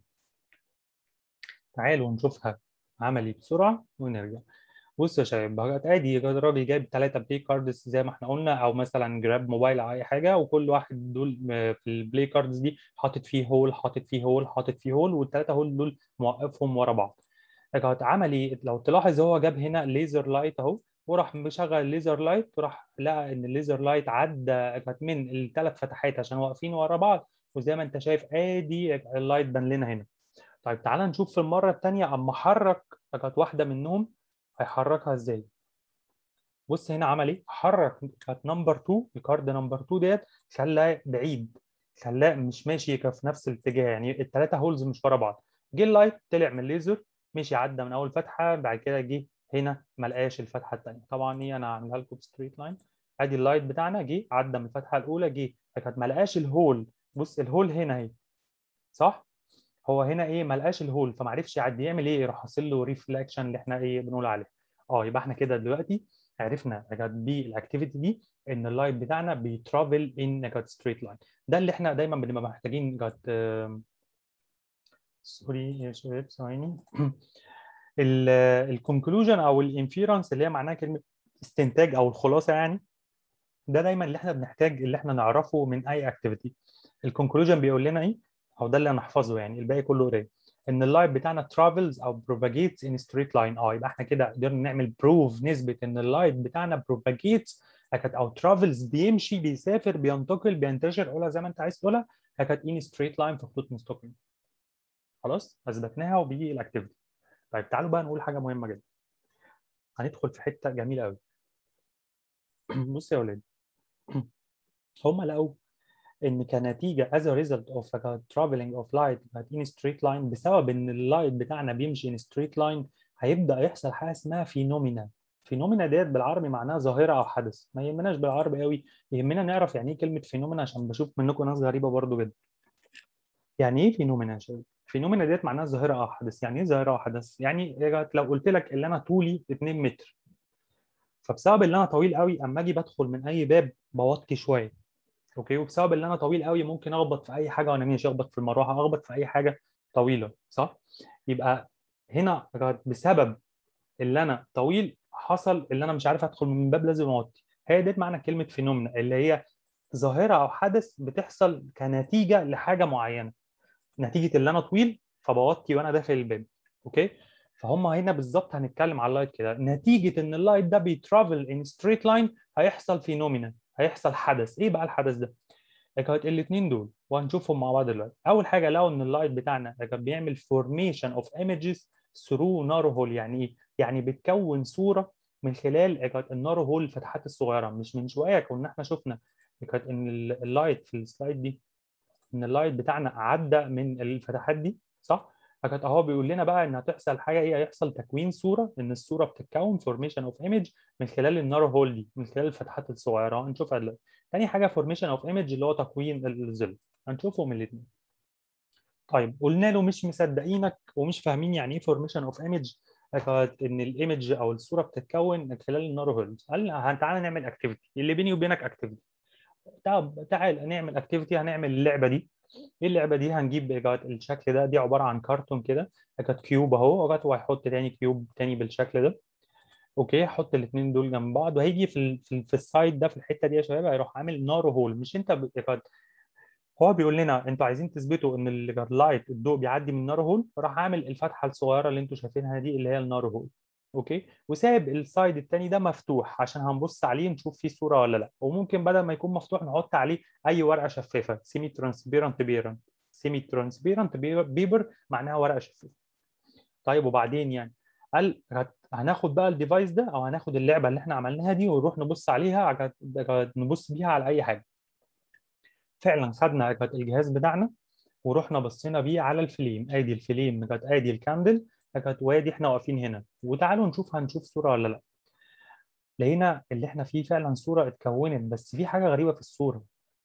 تعالوا نشوفها عملي بسرعه ونرجع بص يا شباب ادي الراجل جايب ثلاثه بلاي كاردز زي ما احنا قلنا او مثلا جراب موبايل او اي حاجه وكل واحد دول في البلاي كاردز دي حاطط فيه هول حاطط فيه هول حاطط فيه هول والثلاثه هول دول موقفهم ورا بعض كانت عملي لو تلاحظ هو جاب هنا ليزر لايت اهو وراح مشغل الليزر لايت وراح لقى ان الليزر لايت عدى كانت من الثلاث فتحات عشان واقفين ورا بعض وزي ما انت شايف ادي اللايت بان لنا هنا طيب تعال نشوف في المره الثانيه اما حرك كانت واحده منهم هيحركها ازاي بص هنا عمل ايه حرك كانت نمبر 2 الكارد نمبر 2 ديت خلاه بعيد خلاه مش ماشي في نفس الاتجاه يعني الثلاثه هولز مش ورا بعض جه اللايت طلع من الليزر مشي عدى من اول فتحه بعد كده جه هنا ما لقاش الفتحه الثانيه طبعا ايه انا هعملها لكم بستريت لاين ادي اللايت بتاعنا جه عدى من الفتحه الاولى جه فكانت ما لقاش الهول بص الهول هنا اهي صح هو هنا ايه ما لقاش الهول فما عرفش يعدي يعمل ايه يروح حاصل له ريفلكشن اللي احنا ايه بنقول عليه اه يبقى احنا كده دلوقتي عرفنا بالاكتيفيتي دي ان اللايت بتاعنا بيترافل ان جت ستريت لاين ده اللي احنا دايما بنبقى محتاجين جت سوري يا شباب ثواني الكونكلوجن او الانفيرنس اللي هي معناها كلمه استنتاج او الخلاصه يعني ده دايما اللي احنا بنحتاج اللي احنا نعرفه من اي اكتيفيتي الكونكلوجن بيقول لنا ايه او ده اللي هنحفظه يعني الباقي كله قريب ان اللايت بتاعنا ترافلز او بروباجيتس ان ستريت لاين اه يبقى احنا كده قدرنا نعمل بروف نثبت ان اللايت بتاعنا بروباجيتس او ترافلز بيمشي بيسافر بينتقل بينتشر قولها زي ما انت عايز تقولها كانت ان ستريت لاين في خطوط مستقيمه خلاص اثبتناها وبيجي الاكتيفيتي طيب تعالوا بقى نقول حاجه مهمه جدا هندخل في حته جميله قوي بص يا ولاد هم لقوا ان كنتيجه as a result of a traveling of light but in straight line بسبب ان اللايت بتاعنا بيمشي in straight line هيبدا يحصل حاجه اسمها فينومينا فينومينا ديت بالعربي معناها ظاهره او حدث ما يهمناش بالعربي قوي يهمنا نعرف يعني ايه كلمه فينومينا عشان بشوف منكم ناس غريبه برضو جدا يعني ايه فينومينا يا شباب فينومينا ديت معناها ظاهره او حدث يعني ايه ظاهره او حدث يعني لو قلت لك ان انا طولي 2 متر فبسبب ان انا طويل قوي اما اجي بدخل من اي باب بوطي شويه اوكي وبسبب ان انا طويل قوي ممكن اخبط في اي حاجه وانا ماشي اخبط في المروحه اخبط في اي حاجه طويله صح يبقى هنا بسبب اللي انا طويل حصل اللي انا مش عارف ادخل من باب لازم اوطي هي ديت معنى كلمه فينومنا اللي هي ظاهره او حدث بتحصل كنتيجه لحاجه معينه نتيجه اللي انا طويل فبوطي وانا داخل الباب اوكي فهم هنا بالظبط هنتكلم على اللايت كده نتيجه ان اللايت ده بيترافل ان ستريت لاين هيحصل فينومينا هيحصل حدث ايه بقى الحدث ده كانت الاثنين دول وهنشوفهم مع بعض دلوقتي اول حاجه لو ان اللايت بتاعنا كان بيعمل فورميشن اوف ايمجز ثرو نارو هول يعني ايه يعني بتكون صوره من خلال النارو هول الفتحات الصغيره مش من شويه كنا احنا شفنا كانت ان اللايت في السلايد دي ان اللايت بتاعنا عدى من الفتحات دي صح فكانت اهو بيقول لنا بقى ان هتحصل حاجه ايه هيحصل تكوين صوره ان الصوره بتتكون فورميشن اوف ايمج من خلال النارو هول دي من خلال الفتحات الصغيره هنشوفها دلوقتي تاني حاجه فورميشن اوف ايمج اللي هو تكوين الظل هنشوفهم الاثنين طيب قلنا له مش مصدقينك ومش فاهمين يعني ايه فورميشن اوف ايمج كانت ان الايمج او الصوره بتتكون من خلال النارو هولز قال تعالى نعمل اكتيفيتي اللي بيني وبينك اكتيفيتي طب تعال نعمل اكتيفيتي هنعمل اللعبه دي ايه اللعبه دي هنجيب الشكل ده دي عباره عن كرتون كده كانت كيوب اهو وجات وهيحط تاني كيوب تاني بالشكل ده اوكي حط الاثنين دول جنب بعض وهيجي في ال في, ال في السايد ده في الحته دي يا شباب هيروح عامل نارو هول مش انت ب... هو بيقول لنا انتوا عايزين تثبتوا ان اللايت الضوء بيعدي من النارو هول راح عامل الفتحه الصغيره اللي انتوا شايفينها دي اللي هي النارو هول اوكي وساب السايد الثاني ده مفتوح عشان هنبص عليه نشوف فيه صوره ولا لا وممكن بدل ما يكون مفتوح نحط عليه اي ورقه شفافه سيمي ترانسبيرنت بيبر سيمي ترانسبيرنت بيبر معناها ورقه شفافه طيب وبعدين يعني قال هناخد بقى الديفايس ده او هناخد اللعبه اللي احنا عملناها دي ونروح نبص عليها نبص بيها على اي حاجه فعلا خدنا الجهاز بتاعنا ورحنا بصينا بيه على الفليم ادي الفليم ادي الكاندل كانت وادي احنا واقفين هنا وتعالوا نشوف هنشوف صوره ولا لا لقينا اللي احنا فيه فعلا صوره اتكونت بس في حاجه غريبه في الصوره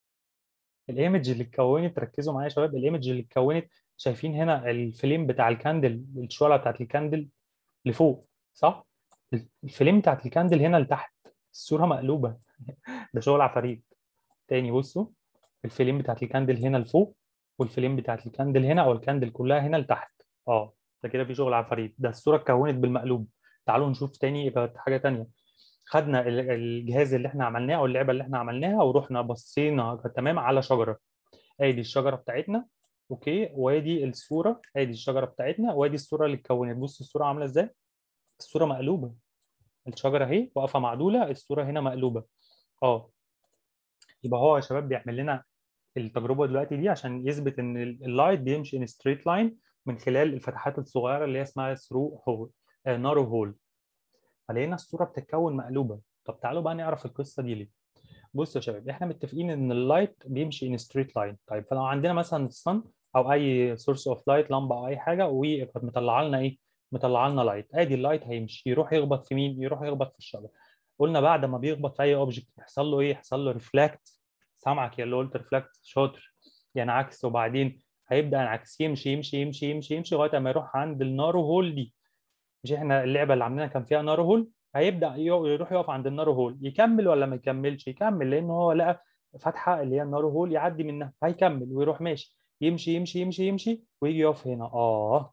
الايمج اللي اتكونت ركزوا معايا يا شباب الايمج اللي اتكونت شايفين هنا الفليم بتاع الكاندل الشوله بتاعت الكاندل لفوق صح الفليم بتاعت الكاندل هنا لتحت الصوره مقلوبه ده شغل عفاريت تاني بصوا الفليم بتاعت الكاندل هنا لفوق والفليم بتاعت الكاندل هنا او الكاندل كلها هنا لتحت اه ده كده في شغل عفاريت ده الصوره اتكونت بالمقلوب تعالوا نشوف تاني يبقى حاجه تانية خدنا الجهاز اللي احنا عملناه او اللعبه اللي احنا عملناها ورحنا بصينا تمام على شجره ادي الشجره بتاعتنا اوكي وادي الصوره ادي الشجره بتاعتنا وادي الصوره اللي اتكونت بص الصوره عامله ازاي الصوره مقلوبه الشجره اهي واقفه معدوله الصوره هنا مقلوبه اه يبقى هو يا شباب بيعمل لنا التجربه دلوقتي دي عشان يثبت ان اللايت بيمشي ان ستريت لاين من خلال الفتحات الصغيره اللي هي اسمها ثرو هول نارو هول فلقينا الصوره بتتكون مقلوبه طب تعالوا بقى نعرف القصه دي ليه بصوا يا شباب احنا متفقين ان اللايت بيمشي ان ستريت لاين طيب فلو عندنا مثلا الصن او اي سورس اوف لايت لمبه او اي حاجه وكانت مطلعه لنا ايه مطلعه لنا لايت ادي اللايت هيمشي يروح يخبط في مين يروح يخبط في الشجره قلنا بعد ما بيخبط في اي اوبجكت يحصل له ايه يحصل له ريفلكت سامعك يا اللي قلت ريفلكت شاطر ينعكس يعني وبعدين هيبدا ينعكس يمشي يمشي يمشي يمشي يمشي لغايه ما يروح عند النارو هول دي مش احنا اللعبه اللي عاملينها كان فيها نارو هول هيبدا يروح يقف عند النارو هول يكمل ولا ما يكملش يكمل لان هو لقى فتحه اللي هي النارو هول يعدي منها هيكمل ويروح ماشي يمشي يمشي يمشي يمشي ويجي يقف هنا اه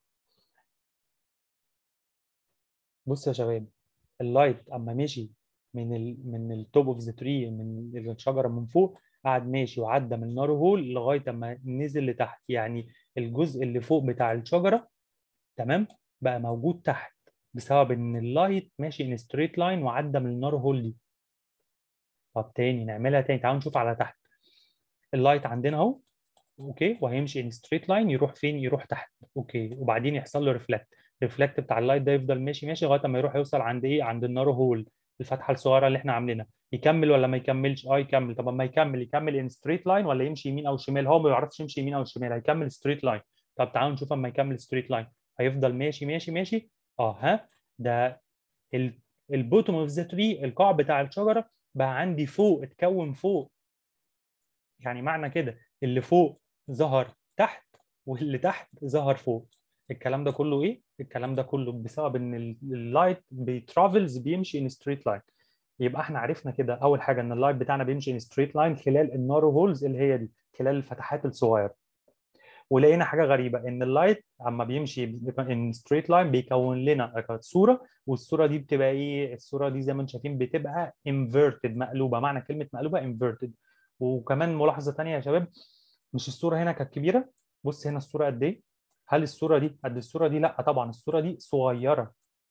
بص يا شباب اللايت اما مشي من ال من التوب اوف ذا تري من الشجره من فوق قعد ماشي وعدى من النار هول لغايه اما نزل لتحت يعني الجزء اللي فوق بتاع الشجره تمام بقى موجود تحت بسبب ان اللايت ماشي ان ستريت لاين وعدى من النار هول دي طب تاني نعملها تاني تعالوا نشوف على تحت اللايت عندنا اهو اوكي وهيمشي ان ستريت لاين يروح فين يروح تحت اوكي وبعدين يحصل له ريفلكت الريفلكت بتاع اللايت ده يفضل ماشي ماشي لغايه ما يروح يوصل عند ايه عند النار هول الفتحه الصغيره اللي احنا عاملينها يكمل ولا ما يكملش اه يكمل طب ما يكمل يكمل ان ستريت لاين ولا يمشي يمين او شمال هو ما بيعرفش يمشي يمين او شمال هيكمل ستريت لاين طب تعالوا نشوف اما يكمل ستريت لاين هيفضل ماشي ماشي ماشي اه ها ده البوتوم اوف ذا تري القاع بتاع الشجره بقى عندي فوق اتكون فوق يعني معنى كده اللي فوق ظهر تحت واللي تحت ظهر فوق الكلام ده كله ايه الكلام ده كله بسبب ان اللايت بيترافلز بيمشي ان ستريت لاين يبقى احنا عرفنا كده اول حاجه ان اللايت بتاعنا بيمشي ان ستريت لاين خلال النارو هولز اللي هي دي خلال الفتحات الصغيره ولقينا حاجه غريبه ان اللايت اما بيمشي ان ستريت لاين بيكون لنا صوره والصوره دي بتبقى ايه الصوره دي زي ما انتم شايفين بتبقى انفيرتد مقلوبه معنى كلمه مقلوبه انفيرتد وكمان ملاحظه ثانيه يا شباب مش الصوره هنا كانت كبيره بص هنا الصوره قد ايه هل الصوره دي قد الصوره دي لا طبعا الصوره دي صغيره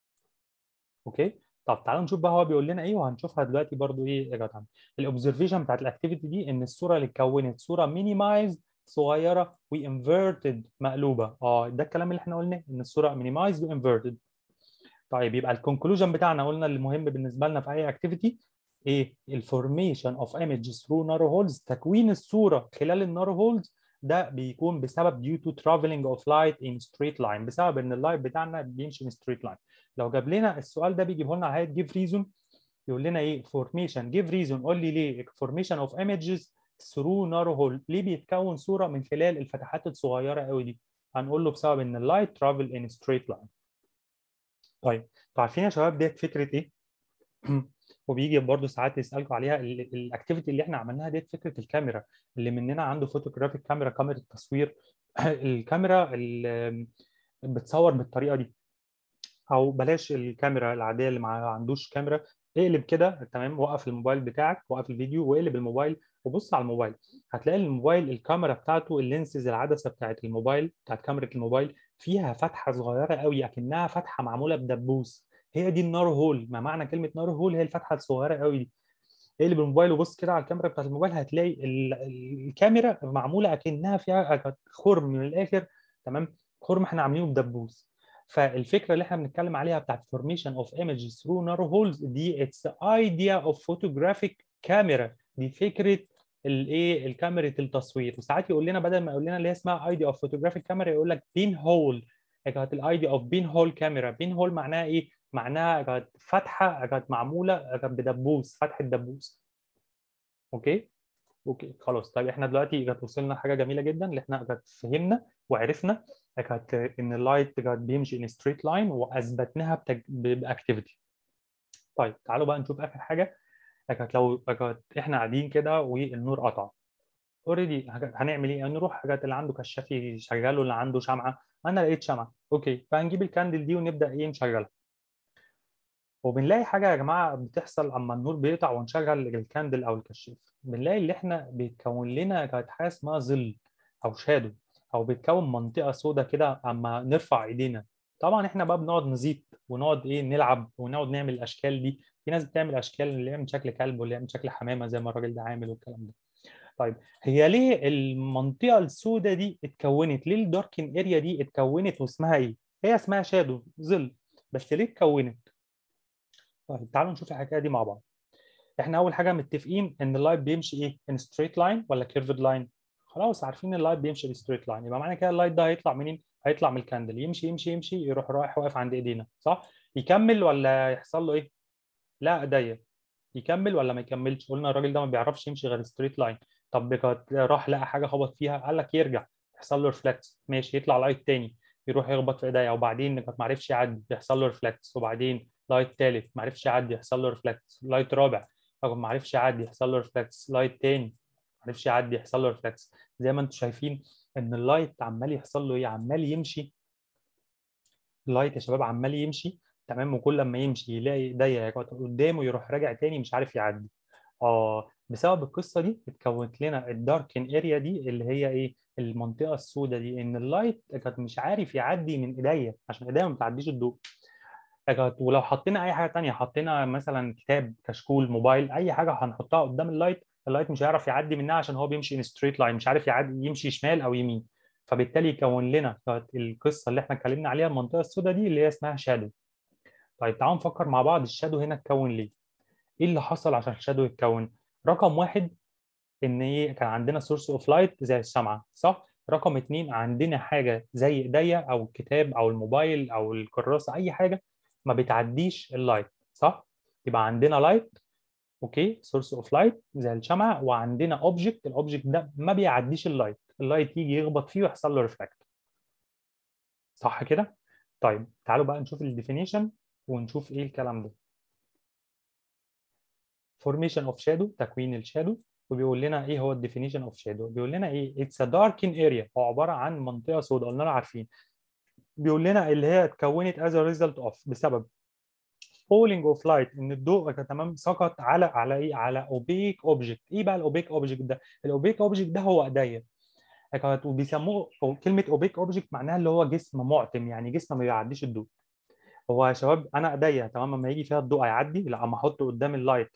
اوكي طب تعالوا نشوف بقى هو بيقول لنا ايه وهنشوفها دلوقتي برضو ايه يا جدعان الاوبزرفيشن بتاعت الاكتيفيتي دي ان الصوره اللي اتكونت صوره مينيمايزد صغيره وانفيرتد مقلوبه اه ده الكلام اللي احنا قلناه ان الصوره مينيمايزد وانفيرتد طيب يبقى الكونكلوجن بتاعنا قلنا اللي مهم بالنسبه لنا في اي اكتيفيتي ايه الفورميشن اوف ايمجز ثرو نارو هولز تكوين الصوره خلال النارو هولز ده بيكون بسبب due to traveling of light in straight line بسبب ان اللايت بتاعنا بيمشي in straight line لو جاب لنا السؤال ده بيجيبه لنا على give reason يقول لنا ايه formation give reason قول لي ليه formation of images through narrow hole ليه بيتكون صوره من خلال الفتحات الصغيره قوي دي هنقول له بسبب ان اللايت travel in straight line طيب عارفين يا شباب ديت فكره ايه وبيجي برضه ساعات يسالكم عليها الاكتيفيتي اللي احنا عملناها ديت فكره الكاميرا اللي مننا عنده فوتوغرافيك كاميرا كاميرا تصوير الكاميرا اللي بتصور بالطريقه دي او بلاش الكاميرا العاديه اللي ما عندوش كاميرا اقلب كده تمام وقف الموبايل بتاعك وقف الفيديو واقلب الموبايل وبص على الموبايل هتلاقي الموبايل الكاميرا بتاعته اللينسز العدسه بتاعت الموبايل بتاعت كاميرا الموبايل فيها فتحه صغيره قوي اكنها فتحه معموله بدبوس هي دي النار هول ما معنى كلمه نار هول هي الفتحه الصغيره قوي دي اقلب الموبايل وبص كده على الكاميرا بتاعت الموبايل هتلاقي الكاميرا معموله اكنها فيها خرم من الاخر تمام خرم احنا عاملينه بدبوس فالفكره اللي احنا بنتكلم عليها بتاعت formation of images through narrow holes دي اتس idea of photographic camera دي فكره الايه الكاميرا التصوير وساعات يقول لنا بدل ما يقول لنا اللي هي اسمها idea of photographic camera يقول لك بين هول كانت الايديا اوف بين هول كاميرا بين هول معناها ايه معناها كانت فتحه كانت معموله كانت بدبوس فتحه دبوس اوكي اوكي خلاص طيب احنا دلوقتي كانت وصلنا حاجه جميله جدا اللي احنا كانت فهمنا وعرفنا كانت ان اللايت كانت بيمشي ان ستريت لاين واثبتناها بتج... باكتيفيتي طيب تعالوا بقى نشوف اخر حاجه كانت لو كانت احنا قاعدين كده والنور قطع اوريدي هنعمل ايه؟ نروح حاجات اللي عنده كشاف يشغله اللي عنده شمعه انا لقيت شمعه اوكي فهنجيب الكاندل دي ونبدا ايه نشغلها وبنلاقي حاجه يا جماعه بتحصل اما النور بيقطع ونشغل الكاندل او الكشاف بنلاقي اللي احنا بيتكون لنا كانت حاجه اسمها ظل او شادو او بيتكون منطقه سوداء كده اما نرفع ايدينا طبعا احنا بقى بنقعد نزيط ونقعد ايه نلعب ونقعد نعمل الاشكال دي في ناس بتعمل اشكال اللي هي من شكل كلب واللي هي من شكل حمامه زي ما الراجل ده عامل والكلام ده طيب هي ليه المنطقه السوداء دي اتكونت ليه الداركن اريا دي اتكونت واسمها ايه هي اسمها شادو ظل بس ليه اتكونت طيب تعالوا نشوف الحكايه دي مع بعض احنا اول حاجه متفقين ان اللايت بيمشي ايه ان ستريت لاين ولا كيرفد لاين خلاص عارفين اللايت بيمشي ستريت لاين يبقى معنى كده اللايت ده هيطلع منين هيطلع من الكاندل يمشي يمشي يمشي يروح رايح واقف عند ايدينا صح يكمل ولا يحصل له ايه لا ايديا يكمل ولا ما يكملش قلنا الراجل ده ما بيعرفش يمشي غير ستريت لاين طب راح لقى حاجه خبط فيها قال لك يرجع يحصل له ريفلكس ماشي يطلع لايت تاني يروح يخبط في ايديا وبعدين ما عرفش يعدي يحصل له ريفلكس وبعدين لايت ثالث ما عرفش يعدي يحصل له ريفلكس لايت رابع ما عرفش يعدي يحصل له ريفلكس لايت تاني ما عرفش يعدي يحصل له ريفلكس زي ما انتم شايفين ان اللايت عمال يحصل له ايه عمال يمشي اللايت يا شباب عمال يمشي تمام وكل لما يمشي يلاقي ايديا قدامه يروح راجع تاني مش عارف يعدي اه بسبب القصه دي اتكونت لنا الداركن اريا دي اللي هي ايه المنطقه السوداء دي ان اللايت كانت مش عارف يعدي من ايديا عشان ايديا ما بتعديش الضوء ولو حطينا اي حاجه ثانيه حطينا مثلا كتاب كشكول موبايل اي حاجه هنحطها قدام اللايت اللايت مش هيعرف يعدي منها عشان هو بيمشي ان ستريت لاين مش عارف يعدي يمشي شمال او يمين فبالتالي يكون لنا القصه اللي احنا اتكلمنا عليها المنطقه السوداء دي اللي هي اسمها شادو طيب تعالوا نفكر مع بعض الشادو هنا اتكون ليه ايه اللي حصل عشان الشادو يتكون رقم واحد ان ايه كان عندنا سورس اوف لايت زي الشمعه صح رقم اتنين عندنا حاجه زي ايديا او الكتاب او الموبايل او الكراسه اي حاجه ما بتعديش اللايت صح يبقى عندنا لايت اوكي سورس اوف لايت زي الشمعة وعندنا اوبجكت الاوبجكت ده ما بيعديش اللايت اللايت يجي يخبط فيه ويحصل له ريفلكت صح كده طيب تعالوا بقى نشوف الديفينيشن ونشوف ايه الكلام ده formation of shadow تكوين الشادو وبيقول لنا ايه هو الديفينيشن اوف شادو بيقول لنا ايه اتس ا داركن اريا هو عباره عن منطقه سوداء قلنا عارفين بيقول لنا اللي هي اتكونت as a result of بسبب falling of light ان الضوء تمام سقط على على ايه على اوبيك اوبجكت ايه بقى الاوبيك اوبجكت ده الاوبيك اوبجكت ده هو ايديا وبيسموه كلمه اوبيك اوبجكت معناها اللي هو جسم معتم يعني جسم ما بيعديش الضوء هو يا شباب انا ايديا تمام لما يجي فيها الضوء هيعدي لا اما احطه قدام اللايت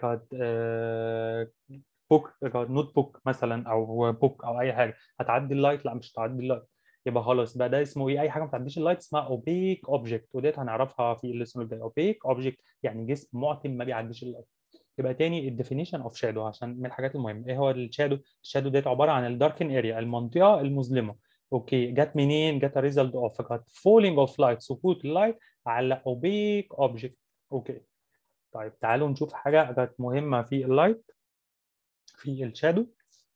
بوك نوت بوك مثلا او بوك او اي حاجه هتعدي اللايت لا مش هتعدي اللايت يبقى خلاص بقى ده اسمه ايه اي حاجه ما بتعديش اللايت اسمها اوبيك اوبجكت وديت هنعرفها في الليسون الجاي اوبيك اوبجكت يعني جسم معتم ما بيعديش اللايت يبقى تاني الديفينيشن اوف شادو عشان من الحاجات المهمه ايه هو الشادو الشادو ديت عباره عن الداركن اريا المنطقه المظلمه اوكي جت منين جت ريزلت اوف جت فولينج اوف لايت سقوط اللايت على اوبيك اوبجكت اوكي طيب تعالوا نشوف حاجه كانت مهمه في اللايت في الشادو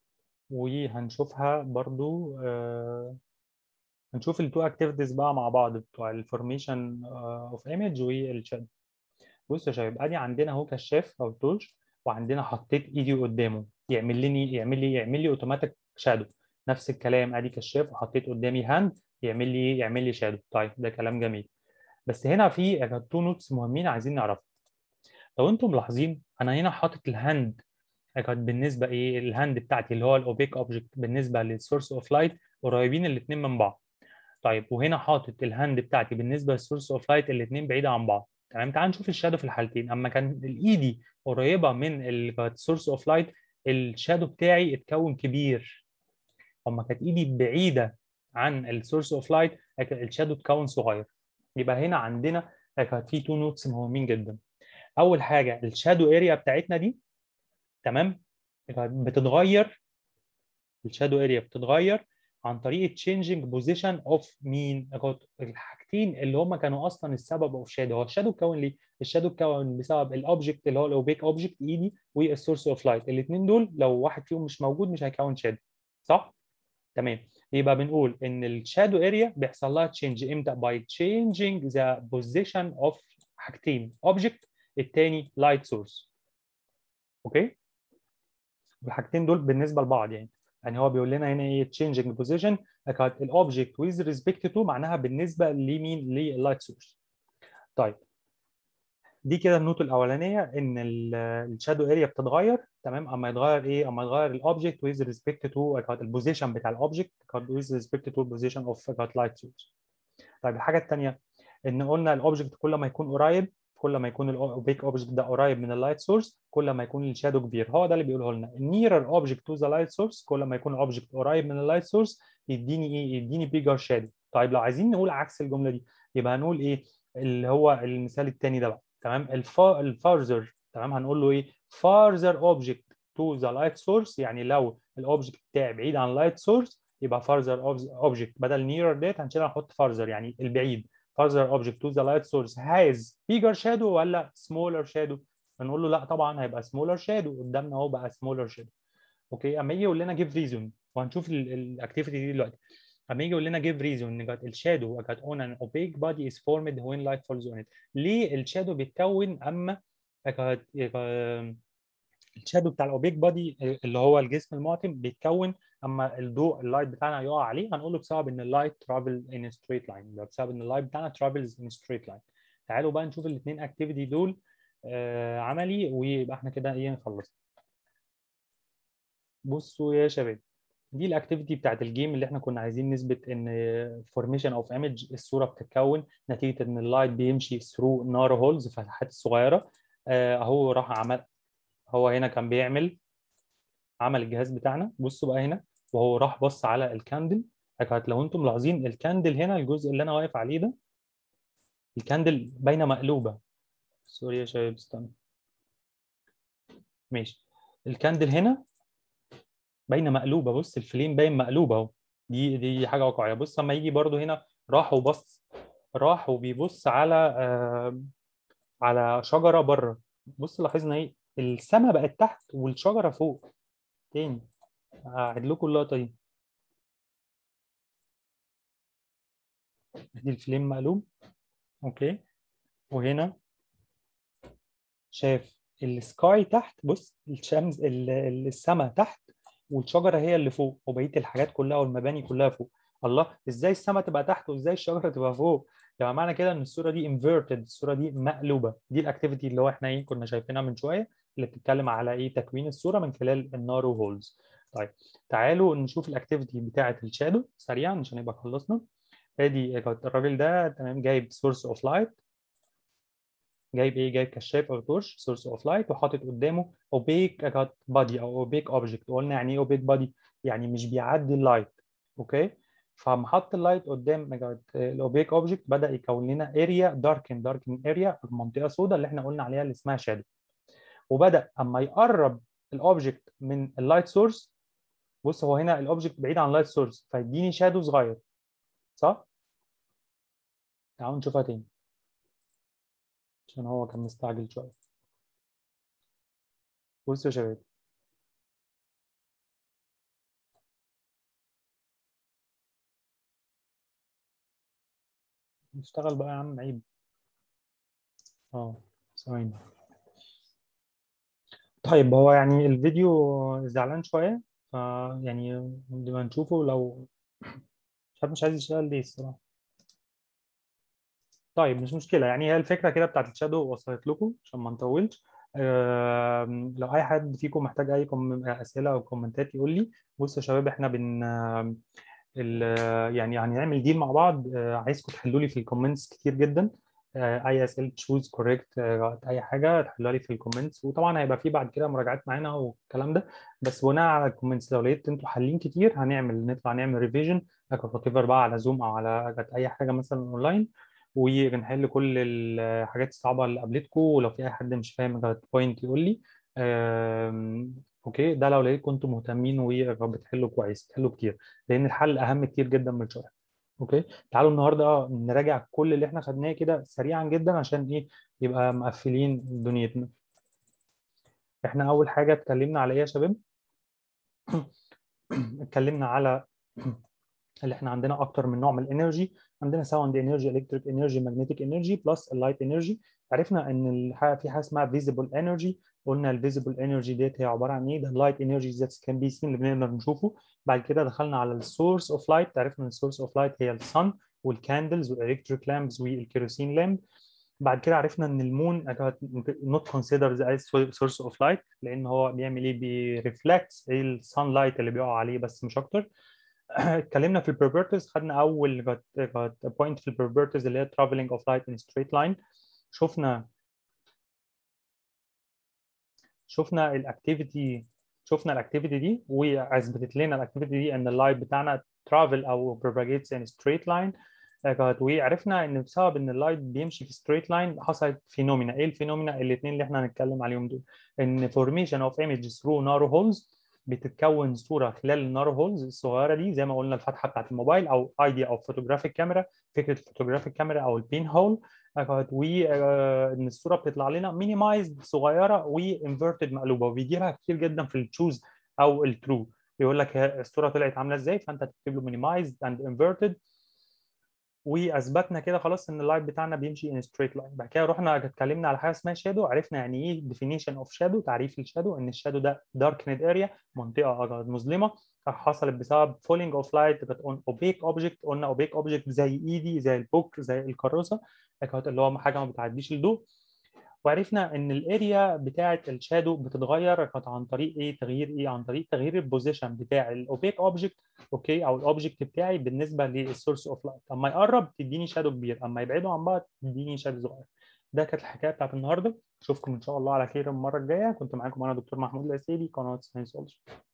وهنشوفها برضو آه هنشوف التو اكتيفيتيز بقى مع بعض بتوع الفورميشن اوف ايمج والشادو بصوا يا شباب ادي عندنا اهو كشاف او تورش وعندنا حطيت ايدي قدامه يعمل لي يعمل لي يعمل لي اوتوماتيك شادو نفس الكلام ادي كشاف وحطيت قدامي هاند يعمل لي يعمل لي شادو طيب ده كلام جميل بس هنا في تو نوتس مهمين عايزين نعرفها لو انتم ملاحظين انا هنا حاطط الهاند كانت بالنسبه ايه الهاند بتاعتي اللي هو الاوبيك اوبجكت بالنسبه للسورس اوف لايت قريبين الاثنين من بعض طيب وهنا حاطط الهاند بتاعتي بالنسبه للسورس اوف لايت الاثنين بعيده عن بعض تمام تعال نشوف الشادو في الحالتين اما كان الايدي قريبه من السورس اوف لايت الشادو بتاعي اتكون كبير اما كانت ايدي بعيده عن السورس اوف لايت الشادو اتكون صغير يبقى هنا عندنا كانت في تو نوتس مهمين جدا اول حاجه الشادو اريا بتاعتنا دي تمام بتتغير الشادو اريا بتتغير عن طريق changing position of مين الحاجتين اللي هم كانوا اصلا السبب اوف شادو هو الشادو اتكون ليه الشادو اتكون بسبب الاوبجكت اللي هو الاوبيك اوبجكت ايدي والسورس اوف لايت الاثنين دول لو واحد فيهم مش موجود مش هيكون شادو صح تمام يبقى بنقول ان الشادو اريا بيحصل لها تشينج امتى باي changing ذا بوزيشن اوف حاجتين اوبجكت الثاني لايت سورس اوكي الحاجتين دول بالنسبه لبعض يعني يعني هو بيقول لنا هنا ايه changing position كانت الاوبجكت with respect to معناها بالنسبه لمين لللايت سورس طيب دي كده النوت الاولانيه ان الشادو اريا بتتغير تمام اما يتغير ايه اما يتغير الاوبجكت with respect to كانت البوزيشن بتاع الاوبجكت كانت with respect to position of كانت لايت سورس طيب الحاجه الثانيه ان قلنا الاوبجكت كل ما يكون قريب كل ما يكون الاوبيك اوبجكت ده قريب من اللايت سورس كل ما يكون الشادو كبير هو ده اللي بيقوله لنا nearer اوبجكت تو ذا لايت سورس كل ما يكون الاوبجكت قريب من اللايت سورس يديني ايه يديني بيجر شادو طيب لو عايزين نقول عكس الجمله دي يبقى هنقول ايه اللي هو المثال الثاني ده بقى تمام الفارزر تمام هنقول له ايه farther object to the light source يعني لو الاوبجكت بتاعي بعيد عن اللايت سورس يبقى farther object بدل nearer ديت هنشيلها نحط farther يعني البعيد farther object to the light source has bigger shadow ولا smaller shadow هنقول له لا طبعا هيبقى smaller shadow قدامنا اهو بقى smaller shadow اوكي اما يجي يقول لنا give reason وهنشوف الاكتيفيتي دي دلوقتي اما يجي يقول لنا give reason ان الشادو كانت on an opaque body is formed when light falls on it ليه الشادو بيتكون اما الشادو بتاع الاوبيك بادي اللي هو الجسم المعتم بيتكون اما الضوء اللايت بتاعنا يقع عليه هنقول له بسبب ان اللايت ترافل ان ستريت لاين بسبب ان اللايت بتاعنا ترافلز ان ستريت لاين تعالوا بقى نشوف الاثنين اكتيفيتي دول آه عملي ويبقى احنا كده ايه نخلص بصوا يا شباب دي الاكتيفيتي بتاعت الجيم اللي احنا كنا عايزين نثبت ان فورميشن اوف ايمج الصوره بتتكون نتيجه ان اللايت بيمشي ثرو نار هولز الفتحات الصغيره اهو راح عمل هو هنا كان بيعمل عمل الجهاز بتاعنا بصوا بقى هنا وهو راح بص على الكاندل كانت لو انتم ملاحظين الكاندل هنا الجزء اللي انا واقف عليه ده الكاندل باينه مقلوبه سوري يا شباب استنى ماشي الكاندل هنا باينه مقلوبه بص الفليم باين مقلوبه اهو دي دي حاجه واقعيه بص لما يجي برضو هنا راح وبص راح وبيبص على آه على شجره بره بص لاحظنا ايه السما بقت تحت والشجره فوق تاني هعيد لكم اللقطه دي دي الفليم مقلوب اوكي وهنا شاف السكاي تحت بص الشمس السما تحت والشجره هي اللي فوق وبقيه الحاجات كلها والمباني كلها فوق الله ازاي السما تبقى تحت وازاي الشجره تبقى فوق يبقى معنى كده ان الصوره دي انفيرتد الصوره دي مقلوبه دي الاكتيفيتي اللي هو احنا ايه كنا شايفينها من شويه اللي بتتكلم على ايه تكوين الصوره من خلال النارو هولز طيب تعالوا نشوف الاكتيفيتي بتاعه الشادو سريعا عشان يبقى خلصنا ادي الراجل ده تمام جايب سورس اوف لايت جايب ايه جايب كشاف او تورش سورس اوف لايت وحاطط قدامه اوبيك بادي او اوبيك اوبجكت قلنا يعني ايه اوبيك بادي يعني مش بيعدي اللايت اوكي فلما حط اللايت قدام الاوبيك اوبجكت بدا يكون لنا اريا داركن داركن اريا المنطقه السوداء اللي احنا قلنا عليها اللي اسمها شادو وبدا اما يقرب الاوبجكت من اللايت سورس بص هو هنا الاوبجكت بعيد عن اللايت سورس فيديني شادو صغير صح؟ تعالوا نشوفها تاني عشان هو كان مستعجل شويه بصوا يا شباب نشتغل بقى يا عم عيب اه ثواني طيب هو يعني الفيديو زعلان شويه ف يعني نبقى نشوفه لو مش عارف مش عايز يشتغل ليه الصراحه طيب مش مشكله يعني هي الفكره كده بتاعت الشادو وصلت لكم عشان ما نطولش لو اي حد فيكم محتاج اي اسئله او كومنتات يقول لي بصوا يا شباب احنا بن يعني هنعمل ديل مع بعض عايزكم تحلوا لي في الكومنتس كتير جدا اي اسئله تشوز كوريكت اي حاجه تحلوها لي في الكومنتس وطبعا هيبقى في بعد كده مراجعات معانا والكلام ده بس بناء على الكومنتس لو لقيت انتوا حالين كتير هنعمل نطلع نعمل ريفيجن بقى على زوم او على اي حاجه مثلا اونلاين ونحل كل الحاجات الصعبه اللي قابلتكم ولو في اي حد مش فاهم بوينت يقول لي اوكي ده لو لقيتكم انتم مهتمين وبتحلوا كويس بتحلوا كتير لان الحل اهم كتير جدا من الشرح اوكي تعالوا النهارده نراجع كل اللي احنا خدناه كده سريعا جدا عشان ايه يبقى مقفلين دنيتنا احنا اول حاجه اتكلمنا على ايه يا شباب اتكلمنا على اللي احنا عندنا اكتر من نوع من الانرجي عندنا ساوند انرجي الكتريك انرجي ماجنتيك انرجي بلس اللايت انرجي عرفنا ان في حاجه اسمها فيزيبل انرجي قلنا الفيزيبل انرجي ديت هي عباره عن ايه ده اللايت انرجي ذات كان بي سين اللي بنقدر نشوفه بعد كده دخلنا على السورس اوف لايت عرفنا ان السورس اوف لايت هي الصن والكاندلز والالكتريك لامبز والكيروسين لامب بعد كده عرفنا ان المون نوت كونسيدرز از سورس اوف لايت لان هو بيعمل ايه بيرفلكت السان لايت اللي بيقع عليه بس مش اكتر اتكلمنا في البروبرتيز خدنا اول بوينت في البروبرتيز اللي هي traveling of light in straight line شفنا شفنا الاكتيفيتي شفنا الاكتيفيتي دي واثبتت لنا الاكتيفيتي دي ان اللايت بتاعنا travel او propagates in straight line وعرفنا ان بسبب ان اللايت بيمشي في ستريت لاين حصلت فينومينا ايه الفينومينا الاثنين اللي احنا هنتكلم عليهم دول ان فورميشن اوف ايمج ثرو نارو هولز بتتكون صوره خلال النارو هولز الصغيره دي زي ما قلنا الفتحه بتاعت الموبايل او ايديا او فوتوجرافيك كاميرا فكره الفوتوجرافيك كاميرا او البين هول وان الصوره بتطلع لنا مينيمايزد صغيره وانفرتد مقلوبه وبيجي لها كتير جدا في التشوز او الترو يقول لك الصوره طلعت عامله ازاي فانت تكتب له مينيمايزد اند انفرتد واثبتنا كده خلاص ان اللايت بتاعنا بيمشي ان ستريت لاين بعد كده رحنا اتكلمنا على حاجه اسمها شادو عرفنا يعني ايه ديفينيشن اوف شادو تعريف الشادو ان الشادو ده داركند اريا منطقه مظلمه حصلت بسبب فولينج اوف لايت كانت اون اوبيك اوبجكت قلنا اوبيك اوبجكت زي ايدي زي البوك زي الكراسه كانت اللي هو حاجه ما بتعديش الضوء وعرفنا ان الاريا بتاعه الشادو بتتغير كانت عن طريق ايه تغيير ايه عن طريق تغيير البوزيشن بتاع الاوبيك اوبجكت اوكي او الاوبجكت بتاعي بالنسبه للسورس اوف لايت اما يقرب تديني شادو كبير اما يبعدوا عن بعض تديني شادو صغير ده كانت الحكايه بتاعت النهارده اشوفكم ان شاء الله على خير المره الجايه كنت معاكم انا دكتور محمود العسيلي قناه ساينسولوجي